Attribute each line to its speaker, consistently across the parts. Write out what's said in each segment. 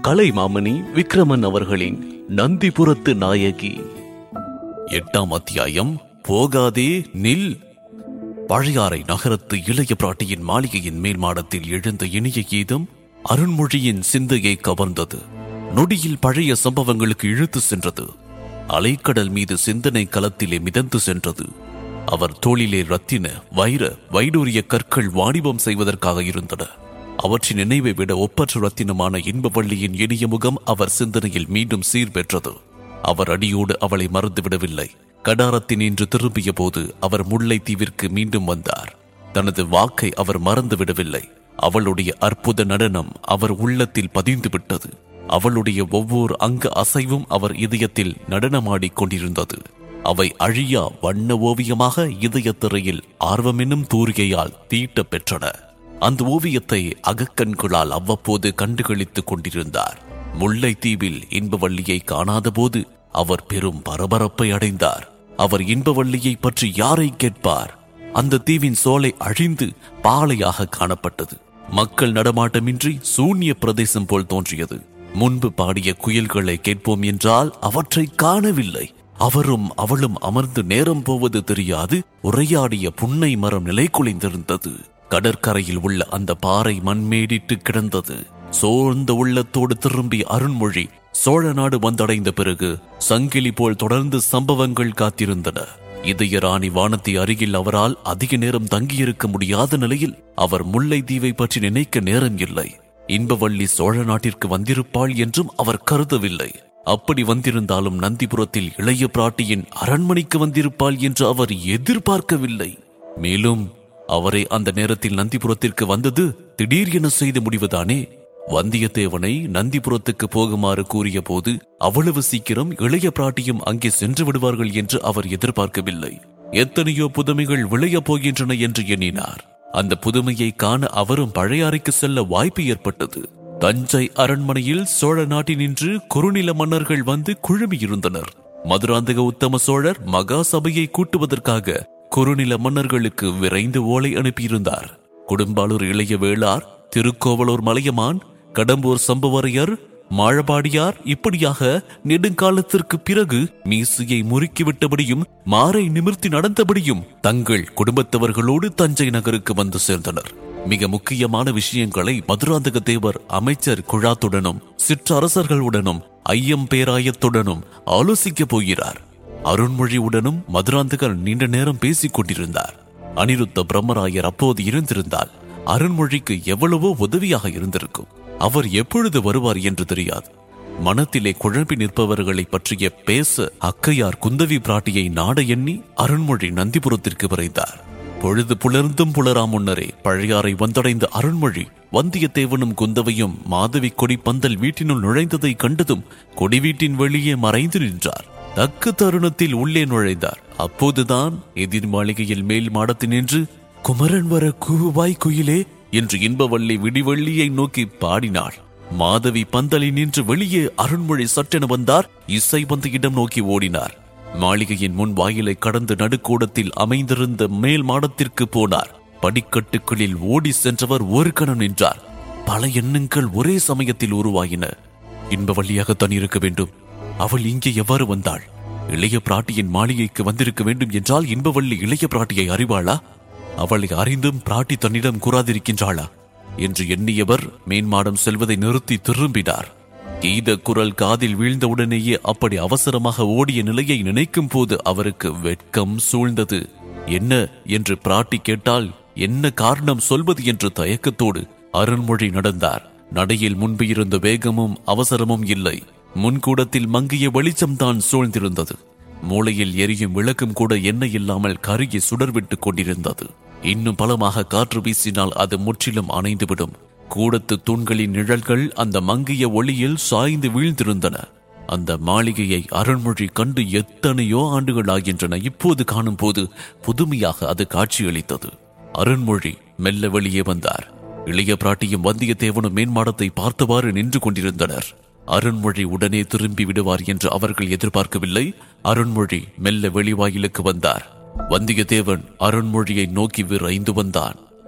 Speaker 1: கலைமாமணி விக்ரமன் அவர்களின் நந்திபுரத்து நாயகி எட்டாம் அத்தியாயம் போகாதே நில் பழையாறை நகரத்து இளைய பிராட்டியின் மாளிகையின் மேல் மாடத்தில் எழுந்த இனிய கீதம் அருண்மொழியின் சிந்தையை கவர்ந்தது நொடியில் பழைய சம்பவங்களுக்கு இழுத்து சென்றது அலைக்கடல் மீது சிந்தனை களத்திலே மிதந்து சென்றது அவர் தோளிலே ரத்தின வைர வைடூரிய கற்கள் வாணிபம் செய்வதற்காக இருந்தன அவற்றின் நினைவை விட ஒப்பற்ற ரத்தினமான இன்பவள்ளியின் இனிய முகம் அவர் சிந்தனையில் மீண்டும் சீர் பெற்றது அவர் அடியோடு அவளை மறந்துவிடவில்லை கடாரத்தின் இன்று திரும்பிய போது அவர் முல்லைத்தீவிற்கு மீண்டும் வந்தார் தனது வாக்கை அவர் மறந்துவிடவில்லை அவளுடைய அற்புத நடனம் அவர் உள்ளத்தில் பதிந்து விட்டது அவளுடைய ஒவ்வொரு அங்க அசைவும் அவர் இதயத்தில் நடனமாடிக் கொண்டிருந்தது அவை அழியா வண்ண ஓவியமாக இதயத் திரையில் ஆர்வமெனும் தூரிகையால் தீட்டப் பெற்றன அந்த ஓவியத்தை அகக்கண்களால் அவ்வப்போது கண்டுகளித்துக் கொண்டிருந்தார் முல்லைத்தீவில் இன்பவள்ளியை காணாதபோது அவர் பெரும் பரபரப்பை அடைந்தார் அவர் இன்பவள்ளியை பற்றி யாரை கேட்பார் அந்த தீவின் சோலை அழிந்து பாலையாக காணப்பட்டது மக்கள் நடமாட்டமின்றி சூன்ய பிரதேசம் போல் தோன்றியது முன்பு பாடிய குயில்களை கேட்போம் என்றால் அவற்றை காணவில்லை அவரும் அவளும் அமர்ந்து நேரம் போவது தெரியாது உரையாடிய புன்னை மரம் நிலை குலைந்திருந்தது கடற்கரையில் உள்ள அந்த பாறை மண்மேடிட்டு கிடந்தது சோர்ந்த உள்ளத்தோடு திரும்பிய அருண்மொழி சோழ நாடு வந்தடைந்த பிறகு சங்கிலி போல் தொடர்ந்து சம்பவங்கள் காத்திருந்தன இதய ராணி வானத்தை அருகில் அவரால் அதிக நேரம் தங்கியிருக்க முடியாத நிலையில் அவர் முல்லைத்தீவை பற்றி நினைக்க நேரம் இல்லை இன்பவள்ளி சோழ நாட்டிற்கு வந்திருப்பாள் என்றும் அவர் கருதவில்லை அப்படி வந்திருந்தாலும் நந்திபுரத்தில் இளைய பிராட்டியின் அரண்மனைக்கு வந்திருப்பாள் என்று அவர் எதிர்பார்க்கவில்லை மேலும் அவரை அந்த நேரத்தில் நந்திபுரத்திற்கு வந்தது திடீர் என செய்து முடிவதானே வந்தியத்தேவனை நந்திபுரத்துக்கு போகுமாறு கூறிய போது அவ்வளவு சீக்கிரம் இளைய பிராட்டியும் அங்கே சென்று விடுவார்கள் என்று அவர் எதிர்பார்க்கவில்லை எத்தனையோ புதுமைகள் விளையப் போகின்றன என்று எண்ணினார் அந்த புதுமையை காண அவரும் பழையாறைக்கு செல்ல வாய்ப்பு ஏற்பட்டது தஞ்சை அரண்மனையில் சோழ நாட்டினின்று குறுநில மன்னர்கள் வந்து குழுமியிருந்தனர் மதுராந்தக உத்தம சோழர் மகா சபையை கூட்டுவதற்காக குறுநில மன்னர்களுக்கு விரைந்து ஓலை அனுப்பியிருந்தார் குடும்பாலூர் இளைய வேளார் திருக்கோவலூர் மலையமான் கடம்பூர் சம்புவரையர் மாழபாடியார் இப்படியாக நெடுங்காலத்திற்கு பிறகு மீசையை முறுக்கிவிட்டபடியும் மாரை நிமிர்த்தி நடந்தபடியும் தங்கள் குடும்பத்தவர்களோடு தஞ்சை நகருக்கு வந்து சேர்ந்தனர் மிக முக்கியமான விஷயங்களை மதுராந்தக தேவர் அமைச்சர் குழாத்துடனும் சிற்றரசர்களுடனும் ஐயம் பேராயத்துடனும் ஆலோசிக்கப் போகிறார் அருண்மொழியுடனும் மதுராந்தகர் நீண்ட நேரம் பேசிக் கொண்டிருந்தார் அனிருத்த பிரம்மராயர் அப்போது இருந்திருந்தால் அருண்மொழிக்கு எவ்வளவோ உதவியாக இருந்திருக்கும் அவர் எப்பொழுது வருவார் என்று தெரியாது மனத்திலே குழம்பி நிற்பவர்களை பற்றிய பேச அக்கையார் குந்தவி பிராட்டியை நாட எண்ணி அருண்மொழி நந்திபுரத்திற்கு விரைந்தார் பொழுது புலர்ந்தும் புலரா முன்னரே பழையாறை வந்தடைந்த அருண்மொழி வந்தியத்தேவனும் குந்தவையும் மாதவி கொடி பந்தல் வீட்டினுள் நுழைந்ததை கண்டதும் கொடி வீட்டின் வெளியே மறைந்து நின்றார் தக்க தருணத்தில் உள்ளே நுழைந்தார் அப்போதுதான் எதிர் மாளிகையில் மேல் மாடத்தில் நின்று குமரன் வர கூவாய் குயிலே என்று இன்பவள்ளி விடிவள்ளியை நோக்கி பாடினாள் மாதவி பந்தலில் நின்று வெளியே அருண்மொழி சட்டென வந்தார் இசை வந்த இடம் நோக்கி ஓடினார் மாளிகையின் முன் வாயிலை கடந்து நடுக்கூடத்தில் அமைந்திருந்த மேல் மாடத்திற்கு போனார் படிக்கட்டுகளில் ஓடி சென்றவர் ஒரு கணம் நின்றார் பல எண்ணங்கள் ஒரே சமயத்தில் உருவாயின இன்பவள்ளியாகத்தான் இருக்க வேண்டும் அவள் இங்கே எவ்வாறு வந்தாள் இளைய பிராட்டியின் மாளிகைக்கு வந்திருக்க வேண்டும் என்றால் இன்பவள்ளி இளைய பிராட்டியை அறிவாளா அவளை அறிந்தும் பிராட்டி தன்னிடம் கூறாதிருக்கின்றாளா என்று எண்ணியவர் மேன்மாடம் செல்வதை நிறுத்தி திரும்பினார் கீத குரல் காதில் வீழ்ந்தவுடனேயே அப்படி அவசரமாக ஓடிய நிலையை நினைக்கும் போது அவருக்கு வெட்கம் சூழ்ந்தது என்ன என்று பிராட்டி கேட்டால் என்ன காரணம் சொல்வது என்று தயக்கத்தோடு அருண்மொழி நடந்தார் நடையில் முன்பு இருந்த வேகமும் அவசரமும் இல்லை முன்கூடத்தில் மங்கிய வெளிச்சம்தான் சூழ்ந்திருந்தது மூளையில் எரியும் விளக்கும் கூட எண்ணெய் இல்லாமல் கருகி சுடர்விட்டுக் கொண்டிருந்தது இன்னும் பலமாக காற்று வீசினால் அது முற்றிலும் அணைந்துவிடும் கூடத்து தூண்களின் நிழல்கள் அந்த மங்கிய ஒளியில் சாய்ந்து வீழ்ந்திருந்தன அந்த மாளிகையை அருண்மொழி கண்டு எத்தனையோ ஆண்டுகள் ஆகின்றன இப்போது காணும் போது புதுமையாக அது காட்சியளித்தது அருண்மொழி மெல்ல வெளியே வந்தார் இளைய பிராட்டியும் வந்தியத்தேவனும் மேன்மாடத்தை பார்த்தவாறு நின்று கொண்டிருந்தனர் அருண்மொழி உடனே திரும்பி விடுவார் என்று அவர்கள் எதிர்பார்க்கவில்லை அருண்மொழி மெல்ல வெளிவாயிலுக்கு வந்தார் வந்தியத்தேவன் அருண்மொழியை நோக்கி விரைந்து வந்தான்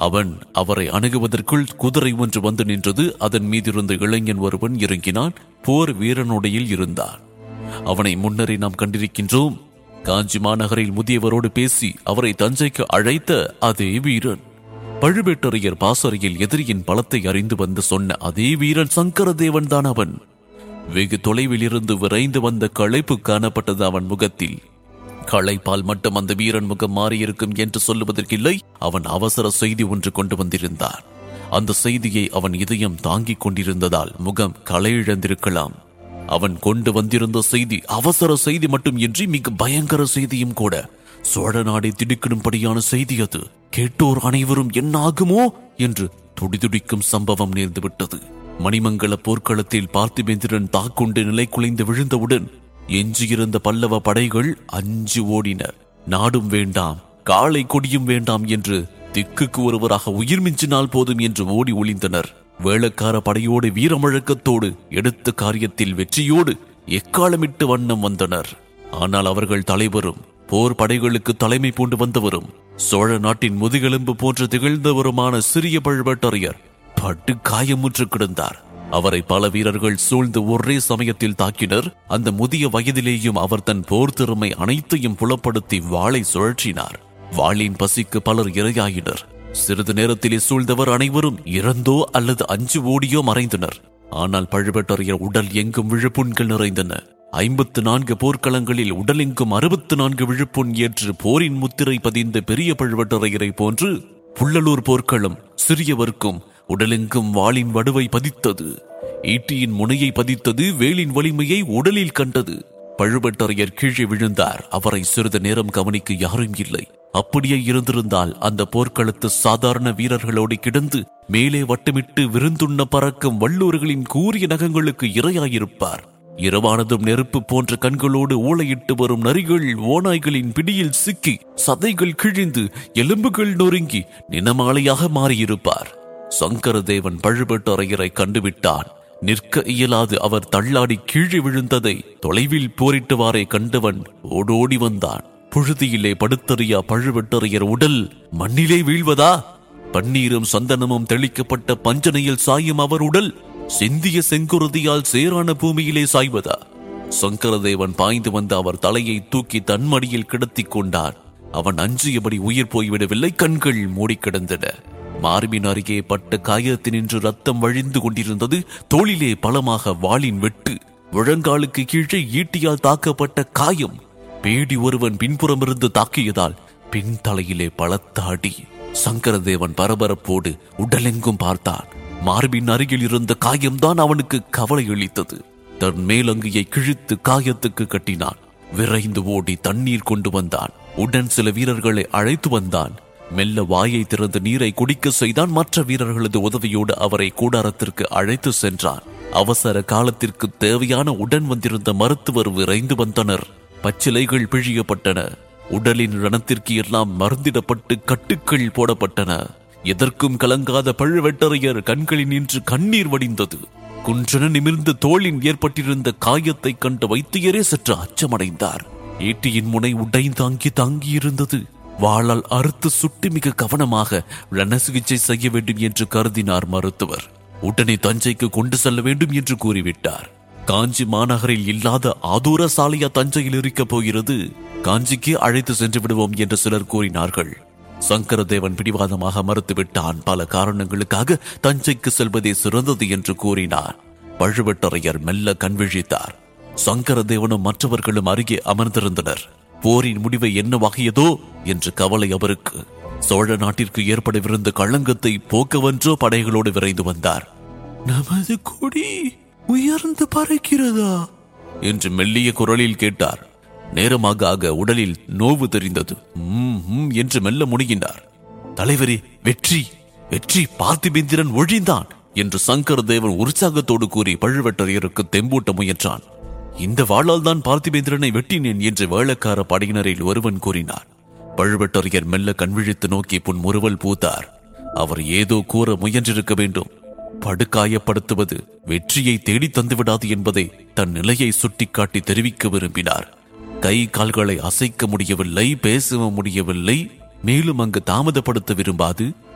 Speaker 1: அவன் அவரை அணுகுவதற்குள் குதிரை ஒன்று வந்து நின்றது அதன் மீதிருந்த இளைஞன் ஒருவன் இறங்கினான் போர் வீரனுடையில் இருந்தான் அவனை முன்னரே நாம் கண்டிருக்கின்றோம் காஞ்சி மாநகரில் முதியவரோடு பேசி அவரை தஞ்சைக்கு அழைத்த அதே வீரன் பழுவேட்டரையர் பாசறையில் எதிரியின் பலத்தை அறிந்து வந்து சொன்ன அதே வீரன் சங்கரதேவன் தான் அவன் வெகு தொலைவில் இருந்து விரைந்து வந்த களைப்பு காணப்பட்டது அவன் முகத்தில் களைப்பால் மட்டும் அந்த வீரன் முகம் மாறியிருக்கும் என்று சொல்லுவதற்கில்லை அவன் அவசர செய்தி ஒன்று கொண்டு வந்திருந்தான் அந்த செய்தியை அவன் இதயம் தாங்கிக் கொண்டிருந்ததால் முகம் களையிழந்திருக்கலாம் அவன் கொண்டு வந்திருந்த செய்தி அவசர செய்தி மட்டும் இன்றி மிக பயங்கர செய்தியும் கூட சோழ நாடை திடுக்கிடும்படியான செய்தி அது கேட்டோர் அனைவரும் என்ன ஆகுமோ என்று துடிதுடிக்கும் சம்பவம் நேர்ந்துவிட்டது மணிமங்கல போர்க்களத்தில் பார்த்திபேந்திரன் தாக்குண்டு நிலை குலைந்து விழுந்தவுடன் எஞ்சியிருந்த பல்லவ படைகள் அஞ்சு ஓடின நாடும் வேண்டாம் காளை கொடியும் வேண்டாம் என்று திக்குக்கு ஒருவராக உயிர் மிஞ்சினால் போதும் என்று ஓடி ஒளிந்தனர் வேளக்கார படையோடு வீரமுழக்கத்தோடு எடுத்த காரியத்தில் வெற்றியோடு எக்காலமிட்டு வண்ணம் வந்தனர் ஆனால் அவர்கள் தலைவரும் போர் படைகளுக்கு தலைமை பூண்டு வந்தவரும் சோழ நாட்டின் முதுகெலும்பு போன்று திகழ்ந்தவருமான சிறிய பழுவேட்டரையர் பட்டு காயமுற்று கிடந்தார் அவரை பல வீரர்கள் சூழ்ந்து ஒரே சமயத்தில் தாக்கினர் அந்த முதிய வயதிலேயும் அவர் தன் போர் திறமை அனைத்தையும் புலப்படுத்தி வாளை சுழற்றினார் வாளின் பசிக்கு பலர் இரையாயினர் சிறிது நேரத்திலே சூழ்ந்தவர் அனைவரும் இறந்தோ அல்லது அஞ்சு ஓடியோ மறைந்தனர் ஆனால் பழுவேட்டரையர் உடல் எங்கும் விழுப்புண்கள் நிறைந்தன ஐம்பத்து நான்கு போர்க்களங்களில் உடலெங்கும் அறுபத்து நான்கு விழுப்புண் ஏற்று போரின் முத்திரை பதிந்த பெரிய பழுவேட்டரையரை போன்று புள்ளலூர் போர்க்களம் சிறியவர்க்கும் உடலெங்கும் வாளின் வடுவை பதித்தது ஈட்டியின் முனையை பதித்தது வேலின் வலிமையை உடலில் கண்டது பழுவேட்டரையர் கீழே விழுந்தார் அவரை சிறிது நேரம் கவனிக்க யாரும் இல்லை அப்படியே இருந்திருந்தால் அந்த போர்க்களத்து சாதாரண வீரர்களோடு கிடந்து மேலே வட்டமிட்டு விருந்துண்ண பறக்கும் வல்லூர்களின் கூறிய நகங்களுக்கு இரையாயிருப்பார் இரவானதும் நெருப்பு போன்ற கண்களோடு ஊளையிட்டு வரும் நரிகள் ஓநாய்களின் பிடியில் சிக்கி சதைகள் கிழிந்து எலும்புகள் நொறுங்கி நினமாலையாக மாறியிருப்பார் சங்கரதேவன் பழுவேட்டரையரை கண்டுவிட்டான் நிற்க இயலாது அவர் தள்ளாடி கீழே விழுந்ததை தொலைவில் போரிட்டுவாரை கண்டவன் ஓடோடி வந்தான் புழுதியிலே படுத்தறியா பழுவேட்டரையர் உடல் மண்ணிலே வீழ்வதா பன்னீரும் சந்தனமும் தெளிக்கப்பட்ட பஞ்சனையில் சாயும் அவர் உடல் சிந்திய செங்குருதியால் சேரான பூமியிலே சாய்வதா சங்கரதேவன் பாய்ந்து வந்து அவர் தலையை தூக்கி தன் மடியில் கிடத்திக் கொண்டான் அவன் அஞ்சியபடி உயிர் போய்விடவில்லை கண்கள் மூடி கிடந்தன மார்பின் அருகே பட்ட காயத்தினின்று ரத்தம் வழிந்து கொண்டிருந்தது தோளிலே பலமாக வாளின் வெட்டு முழங்காலுக்கு கீழே ஈட்டியால் தாக்கப்பட்ட காயம் பேடி ஒருவன் பின்புறமிருந்து தாக்கியதால் பின் தலையிலே பலத்தாடி சங்கரதேவன் பரபரப்போடு உடலெங்கும் பார்த்தான் மார்பின் அருகில் இருந்த காயம்தான் அவனுக்கு கவலை அளித்தது தன் மேலங்கியை கிழித்து காயத்துக்கு கட்டினான் விரைந்து ஓடி தண்ணீர் கொண்டு வந்தான் உடன் சில வீரர்களை அழைத்து வந்தான் மெல்ல வாயை திறந்து நீரை குடிக்க செய்தான் மற்ற வீரர்களது உதவியோடு அவரை கூடாரத்திற்கு அழைத்து சென்றான் அவசர காலத்திற்கு தேவையான உடன் வந்திருந்த மருத்துவர் விரைந்து வந்தனர் பச்சிலைகள் பிழியப்பட்டன உடலின் ரணத்திற்கு எல்லாம் மருந்திடப்பட்டு கட்டுக்கள் போடப்பட்டன எதற்கும் கலங்காத பழுவேட்டரையர் கண்களில் நின்று கண்ணீர் வடிந்தது குன்றன நிமிர்ந்த தோளின் ஏற்பட்டிருந்த காயத்தைக் கண்ட வைத்தியரே சற்று அச்சமடைந்தார் ஈட்டியின் முனை உடைந்தாங்கி தாங்கியிருந்தது வாளால் அறுத்து சுட்டு மிக கவனமாக ரண சிகிச்சை செய்ய வேண்டும் என்று கருதினார் மருத்துவர் உடனே தஞ்சைக்கு கொண்டு செல்ல வேண்டும் என்று கூறிவிட்டார் காஞ்சி மாநகரில் இல்லாத ஆதூர சாலையா தஞ்சையில் இருக்கப் போகிறது காஞ்சிக்கு அழைத்து சென்று விடுவோம் என்று சிலர் கூறினார்கள் சங்கரதேவன் பிடிவாதமாக மறுத்துவிட்டான் பல காரணங்களுக்காக தஞ்சைக்கு செல்வதே சிறந்தது என்று கூறினார் பழுவட்டரையர் மெல்ல கண்விழித்தார் சங்கரதேவனும் மற்றவர்களும் அருகே அமர்ந்திருந்தனர் போரின் முடிவை என்னவாகியதோ என்று கவலை அவருக்கு சோழ நாட்டிற்கு ஏற்படவிருந்த களங்கத்தை போக்கவன்றோ படைகளோடு விரைந்து வந்தார் நமது கொடி உயர்ந்து பறக்கிறதா என்று மெல்லிய குரலில் கேட்டார் நேரமாக ஆக உடலில் நோவு தெரிந்தது "ம், ம்" என்று மெல்ல முணுகினார் தலைவரே வெற்றி வெற்றி பார்த்திபேந்திரன் ஒழிந்தான் என்று சங்கர தேவன் உற்சாகத்தோடு கூறி பழுவேட்டரையருக்கு தெம்பூட்ட முயன்றான் இந்த வாளால் தான் பார்த்திபேந்திரனை வெட்டினேன் என்று வேளக்கார படையினரில் ஒருவன் கூறினார் பழுவேட்டரையர் மெல்ல கண்விழித்து நோக்கி புன் முறுவல் பூத்தார் அவர் ஏதோ கூற முயன்றிருக்க வேண்டும் படுகாயப்படுத்துவது வெற்றியை தேடி தந்துவிடாது என்பதை தன் நிலையை சுட்டிக்காட்டி தெரிவிக்க விரும்பினார் கை கால்களை அசைக்க முடியவில்லை பேச முடியவில்லை மேலும் அங்கு தாமதப்படுத்த விரும்பாது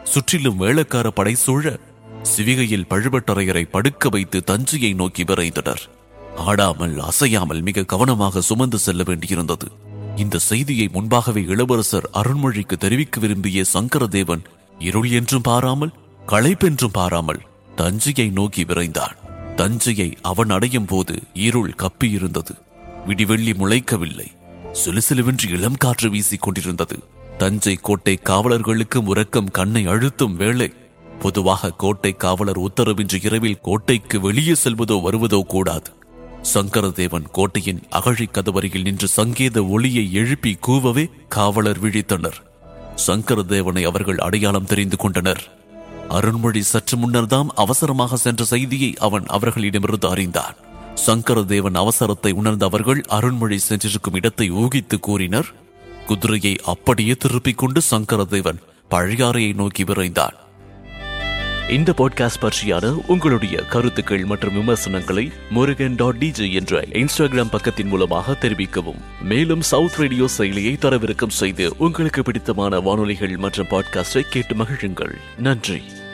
Speaker 1: சுற்றிலும் வேளக்கார படை சூழ சிவிகையில் பழுவட்டரையரை படுக்க வைத்து தஞ்சையை நோக்கி விரைந்தனர் ஆடாமல் அசையாமல் மிக கவனமாக சுமந்து செல்ல வேண்டியிருந்தது இந்த செய்தியை முன்பாகவே இளவரசர் அருண்மொழிக்கு தெரிவிக்க விரும்பிய சங்கரதேவன் இருள் என்றும் பாராமல் களைப்பென்றும் பாராமல் தஞ்சையை நோக்கி விரைந்தான் தஞ்சையை அவன் அடையும் போது இருள் கப்பியிருந்தது விடிவெள்ளி முளைக்கவில்லை சிலுசிலுவென்று இளம் காற்று வீசிக் கொண்டிருந்தது தஞ்சை கோட்டை காவலர்களுக்கும் உறக்கம் கண்ணை அழுத்தும் வேளை பொதுவாக கோட்டை காவலர் உத்தரவின்றி இரவில் கோட்டைக்கு வெளியே செல்வதோ வருவதோ கூடாது சங்கரதேவன் கோட்டையின் அகழி கதவருகில் நின்று சங்கேத ஒளியை எழுப்பி கூவவே காவலர் விழித்தனர் சங்கரதேவனை அவர்கள் அடையாளம் தெரிந்து கொண்டனர் அருண்மொழி சற்று முன்னர்தாம் அவசரமாக சென்ற செய்தியை அவன் அவர்களிடமிருந்து அறிந்தான் சங்கரதேவன் அவசரத்தை உணர்ந்த அவர்கள் அருண்மொழி சென்றிருக்கும் இடத்தை ஊகித்து கூறினர் குதிரையை அப்படியே திருப்பிக் கொண்டு சங்கரதேவன் பழையாறையை நோக்கி விரைந்தான் இந்த பாட்காஸ்ட் பற்றியான உங்களுடைய கருத்துக்கள் மற்றும் விமர்சனங்களை முருகன் டாட் டிஜே என்ற இன்ஸ்டாகிராம் பக்கத்தின் மூலமாக தெரிவிக்கவும் மேலும் சவுத் ரேடியோ செயலியை தரவிறக்கம் செய்து உங்களுக்கு பிடித்தமான வானொலிகள் மற்றும் பாட்காஸ்டை கேட்டு மகிழுங்கள் நன்றி